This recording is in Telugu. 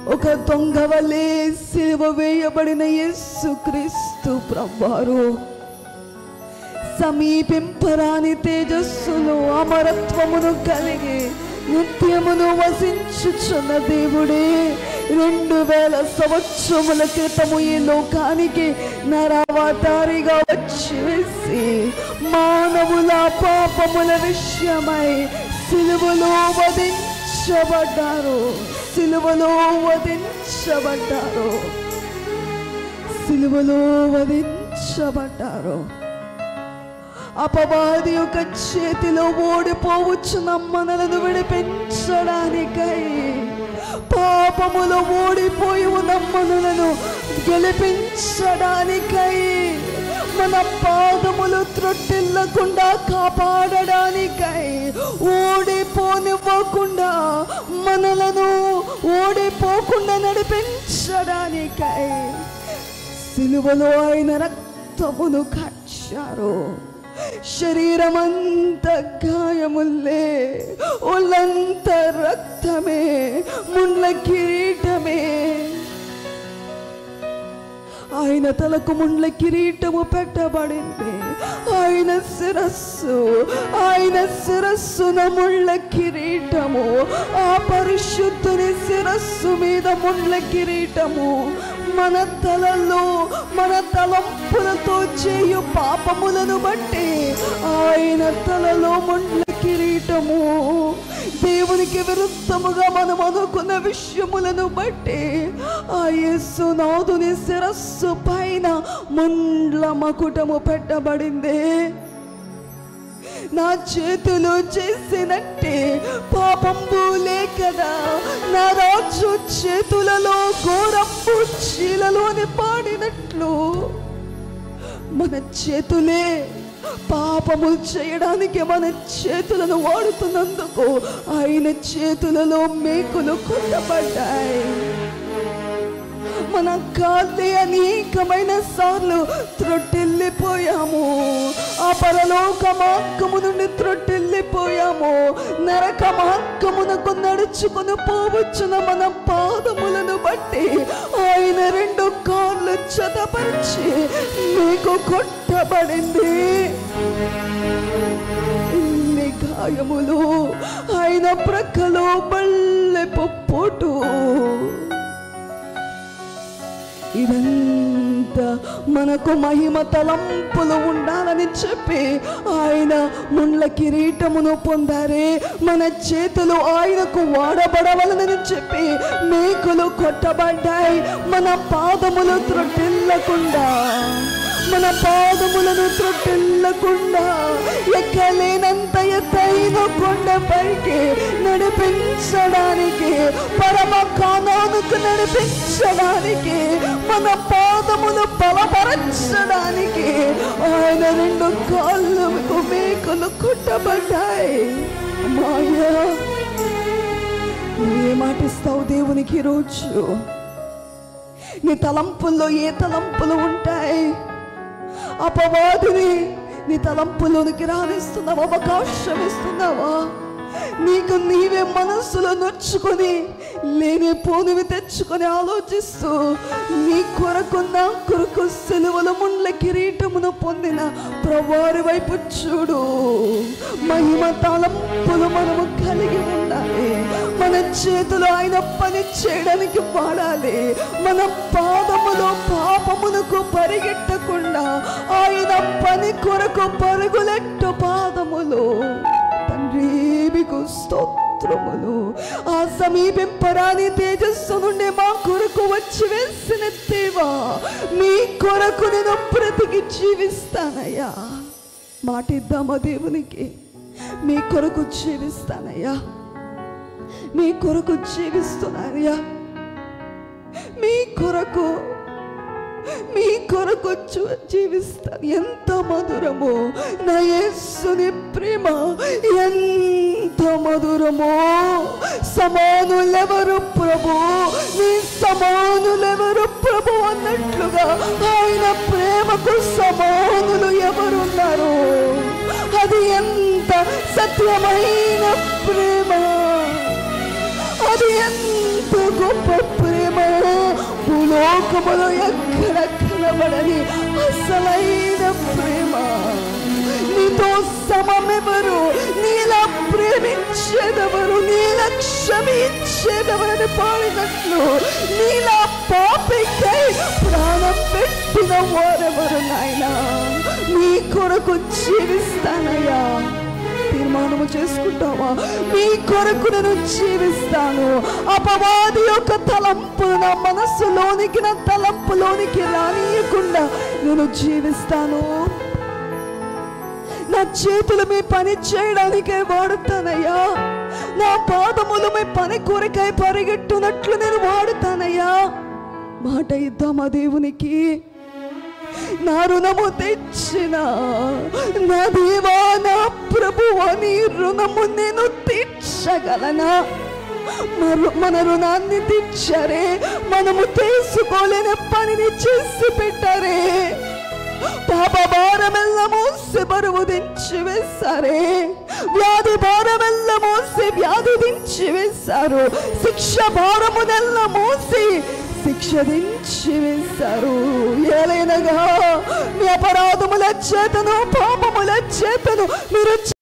ఒక దొంగ వలె సిలువ వేయబడిన యేసు క్రీస్తు ప్రభువారు సమీపింపరాని తేజస్సును అమరత్వమును కలిగి నిత్యమును వసించుచున్న దేవుడే రెండు వేల సంవత్సరముల క్రితము ఈ లోకానికి నరవతారిగా వచ్చి వేసి మానవుల పాపముల విషయమై సిలువలో వధించబడ్డారు సిలువలో వధించబడ్డారు సిలువలో వధించబడ్డారు అపవాది యొక్క చేతిలో ఓడిపోవచ్చున్న మనలను విడిపించడానికై పాపములో ఓడిపోయి ఉన్న మనలను గెలిపించడానికై మన పాదములు త్రొట్టిల్లకుండా కాపాడడానికై ఓడిపోనివ్వకుండా మనలను ఓడిపోకుండా నడిపించడానికై సిలువలో ఆయన రక్తమును కచ్చారు శరీరమంత గాయముల్లే ఒళ్ళంత రక్తమే ముండ్ల కిరీటమే ఆయన తలకు ముండ్ల కిరీటము పెట్టబడింది ఆయన శిరస్సు ఆయన శిరస్సున ముళ్ళ కిరీటము ఆ పరిశుద్ధుని శిరస్సు మీద ముండ్ల కిరీటము మన తలలో మన తలంపులతో చేయు పాపములను బట్టి ఆయన తలలో ముండ్ల కిరీటము దేవునికి విరుద్ధముగా మనం అనుకున్న విషయములను బట్టి ఆ యేసు నాదుని శిరస్సు పైన ముండ్ల మకుటము పెట్టబడింది నా చేతులు చేసినట్టే పాపంబు లేకదా నా రాజు చేతులలో ఘోరంబు చీలలోని పాడినట్లు మన చేతులే పాపము చేయడానికి మన చేతులను వాడుతున్నందుకు ఆయన చేతులలో మేకులు కొట్టబడ్డాయి మన కాళ్ళే అనేకమైన సార్లు త్రొట్టెళ్ళిపోయాము ఆ పరలోక మార్గము నుండి త్రొట్టెళ్ళిపోయాము నరక మార్గమునకు నడుచుకుని పోవచ్చున మన పాదములను బట్టి ఆయన రెండు కాళ్ళు చదపరిచి మీకు కొట్టబడింది ఇన్ని గాయములు ఆయన ప్రక్కలో బల్లెపు పోటు ఇదంతా మనకు మహిమ తలంపులు ఉండాలని చెప్పి ఆయన ముండ్ల కిరీటమును పొందారే మన చేతులు ఆయనకు వాడబడవలనని చెప్పి మేకులు కొట్టబడ్డాయి మన పాదములు త్రొట్టిల్లకుండా మన పాదములను త్రొట్టిల్లకుండా ఎక్కలేనంత ఎత్తైన కొండపైకి నడిపించడానికి పరమ కానానికి నడిపించడానికి మన పాదములు బలపరచడానికి ఆయన రెండు కాళ్ళకు మేకులు కుట్టబడ్డాయి మాయా నువ్వే మాటిస్తావు దేవునికి రోజు నీ తలంపుల్లో ఏ తలంపులు ఉంటాయి అపవాదిని నీ తలంపులోనికి రానిస్తున్నావా అవకాశం ఇస్తున్నావా నీకు నీవే మనస్సులో నొచ్చుకొని లేని పోనివి తెచ్చుకొని ఆలోచిస్తూ నీ కొరకు నా కొరకు సెలవుల ముండ్ల కిరీటమును పొందిన ప్రవారి వైపు చూడు మహిమ తలంపులు మనము కలిగి ఉండాలి మన చేతులు ఆయన పని చేయడానికి వాడాలి మన పాదములో పాపమునకు పరిగెట్టకుండా ఆయన పని కొరకు పరుగులెట్టు పాదములు తండ్రి మీకు స్తోత్రములు ఆ సమీపింపరాని తేజస్సు నుండి మా కొరకు వచ్చి వేసిన దేవా మీ కొరకు నేను బ్రతికి జీవిస్తానయ్యా మాటిద్దామా దేవునికి మీ కొరకు జీవిస్తానయ్యా మీ కొరకు జీవిస్తున్నానయ్యా మీ కొరకు మీ కొరకు చూ- జీవిస్తాను ఎంత మధురమో నా యేసుని ప్రేమ ఎంత మధురమో సమానులెవరు ప్రభు నీ సమానులెవరు ప్రభు అన్నట్లుగా ఆయన ప్రేమకు సమానులు ఎవరున్నారు అది ఎంత సత్యమైన ప్రేమ అది ఎంత గొప్ప ప్రేమ లోకములో ఎక్కడ కనబడని అసలైన ప్రేమ నీతో సమమెవరు నీలా ప్రేమించేదెవరు నీలా క్షమించేదెవరని పాడినట్లు నీలా పాపికై ప్రాణం పెట్టిన వారెవరు నాయనా నీ కొరకు జీవిస్తానయ్యా తీర్మానము చేసుకుంటావా నీ కొరకు నేను జీవిస్తాను అపవాది యొక్క తలంపులు నా మనస్సులోనికి నా తలంపులోనికి రానియకుండా నేను జీవిస్తాను నా చేతులు మీ పని చేయడానికే వాడుతానయ్యా నా పాదములు మీ పని కొరకై పరిగెట్టునట్లు నేను వాడుతానయ్యా మాట ఇద్దామా దేవునికి నా రుణము తెచ్చిన నా దేవా నా ప్రభువ నీ రుణము నేను తీర్చగలనా మరు- మన రుణాన్ని తీర్చారే మనము తెలుసుకోలేని పనిని చేసి పెట్టారే పాప భారమెల్ల మోసి బరువు దించి వేశారే వ్యాధి భారమెల్ల మోసి వ్యాధి దించి వేశారు శిక్ష భారమునెల్ల మోసి శిక్ష దించి వేశారు ఏలైనగా మీ అపరాధముల చేతను పాపముల చేతను మీరు